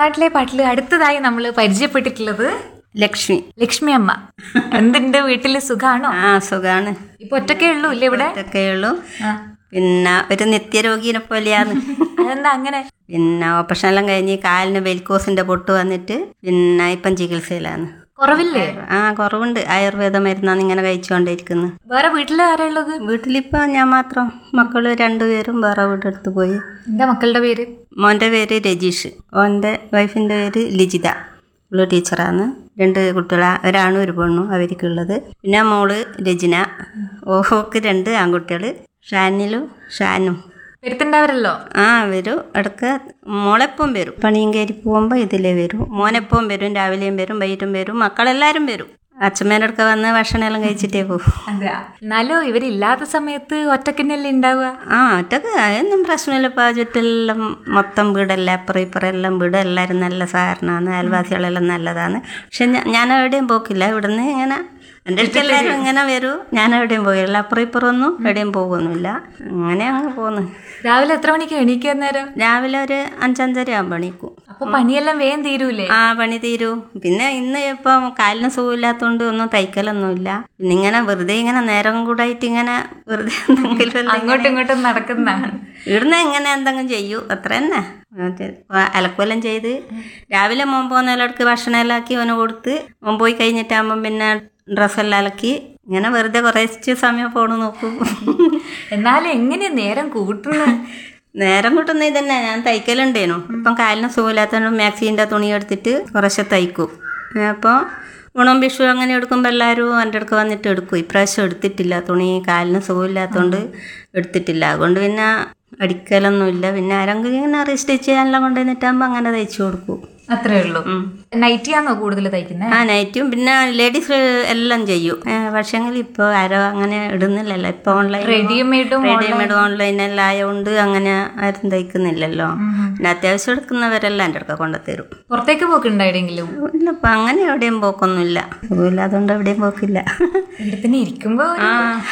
നാട്ടിലെ പാട്ടിൽ അടുത്തതായി നമ്മൾ പരിചയപ്പെട്ടിട്ടുള്ളത് ലക്ഷ്മി ലക്ഷ്മി അമ്മ എന്തുണ്ട് വീട്ടില് സുഖാണോ ആ സുഖാണ് ഇപ്പൊ ഒറ്റക്കേ ഉള്ളൂ ഇല്ലേ ഇവിടെ ഇതൊക്കെയുള്ളൂ ആ. പിന്നെ ഒരു നിത്യരോഗീനെ പോലെയാണ് അതെന്താ അങ്ങനെ പിന്നെ ഓപ്പറേഷൻ എല്ലാം കഴിഞ്ഞ് കാലിന് വെൽക്കോസിന്റെ പൊട്ട് വന്നിട്ട് പിന്നെ ഇപ്പം ചികിത്സയിലാണ് കുറവില്ലേ ആ കുറവുണ്ട് ആയുർവേദ മരുന്നാണ് ഇങ്ങനെ കഴിച്ചുകൊണ്ടിരിക്കുന്നത് വേറെ വീട്ടില് ആരാ ഉള്ളത് വീട്ടിലിപ്പോൾ ഞാൻ മാത്രം മക്കള് രണ്ടുപേരും വേറെ വീടെടുത്ത് പോയി എന്താ മക്കളുടെ പേര് മോൻ്റെ പേര് രജീഷ് ഓൻ്റെ വൈഫിൻ്റെ പേര് ലിജിത ഉള്ള ടീച്ചറാണ് രണ്ട് കുട്ടികളാ ഒരാണും ഒരു പെണ്ണും അവർക്കുള്ളത് പിന്നെ മോള് രചന ഓഹോക്ക് രണ്ട് ആൺകുട്ടികൾ ഷാനിലും ഷാനും വരുത്തുണ്ടാവരല്ലോ ആ വരും ഇടക്ക് മോളെപ്പം വരും പണിയും കയറി പോകുമ്പോൾ ഇതിലേ വരും മോനെപ്പം വരും രാവിലെയും വരും വൈകിട്ടും വരും മക്കളെല്ലാവരും വരും അച്ഛമ്മേനടുക്ക വന്ന് ഭക്ഷണമെല്ലാം കഴിച്ചിട്ടേ പോകും അതെ എന്നാലും ഇവരില്ലാത്ത സമയത്ത് ഒറ്റക്കന്നല്ലേ ഉണ്ടാവുക ആ ഒറ്റക്ക് അതൊന്നും പ്രശ്നമില്ല ഇപ്പോൾ ചുറ്റെല്ലാം മൊത്തം വീടല്ല അപ്പുറം ഇപ്പുറം എല്ലാം വീട് എല്ലാവരും നല്ല സഹകരണമാണ് അയൽവാസികളെല്ലാം നല്ലതാണ് പക്ഷെ ഞാ- ഞാൻ എവിടെയും പോക്കില്ല ഇവിടുന്ന് ഇങ്ങനെ എൻ്റെ അടുത്ത് എല്ലാവരും ഇങ്ങനെ വരൂ ഞാൻ എവിടെയും പോകില്ല അപ്പുറം ഇപ്പുറം ഒന്നും എവിടെയും പോകുന്നില്ല അങ്ങനെ അങ്ങ് പോകുന്നു രാവിലെ എത്ര മണിക്ക് എണീക്കുക നേരം രാവിലെ ഒരു അഞ്ചഞ്ചര ആകുമ്പോൾ എണീക്കും അപ്പൊ പണിയെല്ലാം വേഗം തീരൂലേ ആ പണി തീരൂ പിന്നെ ഇന്ന് ഇപ്പം കാലിന് സുഖമില്ലാത്തതുകൊണ്ട് ഒന്നും തയ്ക്കലൊന്നുമില്ല പിന്നെ ഇങ്ങനെ വെറുതെ ഇങ്ങനെ നേരം കൂടായിട്ട് ഇങ്ങനെ വെറുതെ എന്തെങ്കിലും എല്ലാം അങ്ങോട്ടും ഇങ്ങോട്ടും നടക്കുന്നതാണ് ഇവിടുന്ന് എങ്ങനെ എന്തെങ്കിലും ചെയ്യൂ അത്ര തന്നെ മറ്റേ അലക്കുവെല്ലാം ചെയ്ത് രാവിലെ മോൻ പോകുന്നതിലടക്ക് ഭക്ഷണമെല്ലാം ആക്കി അവന് കൊടുത്ത് മോൻ പോയി കഴിഞ്ഞിട്ടാകുമ്പം പിന്നെ ഡ്രസ്സെല്ലാം അലക്കി ഇങ്ങനെ വെറുതെ കുറച്ച് സമയം ഫോണ് നോക്കും എന്നാലും എങ്ങനെയാ നേരം കൂട്ടുന്നത് നേരം കിട്ടുന്ന ഇതന്നെ ഞാൻ തയ്ക്കലുണ്ടേനു ഇപ്പം കാലിന് സുഖമില്ലാത്തതുകൊണ്ട് മാക്സീൻ്റെ തുണി എടുത്തിട്ട് കുറച്ച് തയ്ക്കും അപ്പോൾ ഓണം വിഷു അങ്ങനെ എടുക്കുമ്പോൾ എല്ലാവരും എൻ്റെ അടുക്ക് വന്നിട്ട് എടുക്കും ഇപ്രാവശ്യം എടുത്തിട്ടില്ല തുണി കാലിന് സുഖമില്ലാത്തതുകൊണ്ട് എടുത്തിട്ടില്ല അതുകൊണ്ട് പിന്നെ അടിക്കലൊന്നുമില്ല പിന്നെ ആരെങ്കിലും ഇങ്ങനെ റീസ്റ്റിച്ച് ചെയ്യാനെല്ലാം കൊണ്ടുവന്നിട്ടാകുമ്പോൾ അങ്ങനെ തയ്ച്ചു കൊടുക്കും അത്രേ ഉള്ളൂ ഉം. നൈറ്റിയാണോ കൂടുതൽ തയ്ക്കുന്നത് ആ നൈറ്റും പിന്നെ ലേഡീസ് എല്ലാം ചെയ്യും പക്ഷേങ്കിൽ ഇപ്പോൾ ആരോ അങ്ങനെ ഇടുന്നില്ലല്ലോ ഇപ്പോൾ ഓൺലൈൻ റെഡിമെയ്ഡും റെഡിമെയ്ഡ് ഓൺലൈനെല്ലാം ആയതുകൊണ്ട് അങ്ങനെ ആരും തയ്ക്കുന്നില്ലല്ലോ പിന്നെ അത്യാവശ്യം എടുക്കുന്നവരെല്ലാം എൻ്റെ അടുക്ക കൊണ്ടുത്തരും പുറത്തേക്ക് പോക്കുണ്ടായിടെങ്കിലും ഇല്ല ഇപ്പം അങ്ങനെ എവിടെയും പോക്കൊന്നുമില്ല സുഖമില്ലാത്തതുകൊണ്ട് എവിടെയും പോക്കില്ല ഇവിടെ തന്നെ ഇരിക്കുമ്പോ ആ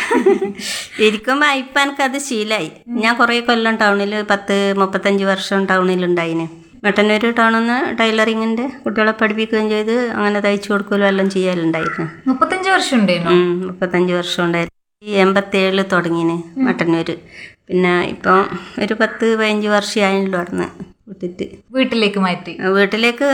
ഇരിക്കുമ്പോൾ ഇപ്പം എനിക്കത് ശീലമായി ഞാൻ കുറേ കൊല്ലം ടൗണിൽ പത്ത് മുപ്പത്തഞ്ച് വർഷം ടൗണിലുണ്ടായിന് മട്ടന്നൂർ ടൗണിൽ നിന്ന് ടൈലറിങ്ങിൻ്റെ കുട്ടികളെ പഠിപ്പിക്കുകയും ചെയ്ത് അങ്ങനെ തയ്ച്ചു കൊടുക്കുകയും എല്ലാം ചെയ്യലുണ്ടായിരുന്നു മുപ്പത്തഞ്ച് വർഷം ഉണ്ടായിരുന്നു ഉം, മുപ്പത്തഞ്ച് വർഷം ഉണ്ടായിരുന്നു ഈ എൺപത്തേഴിൽ തുടങ്ങിന് മട്ടന്നൂർ പിന്നെ ഇപ്പം ഒരു പത്ത് പതിനഞ്ച് വർഷമായല്ലോ അവിടുന്ന് വിട്ടിട്ട് വീട്ടിലേക്ക് മാറ്റി വീട്ടിലേക്ക്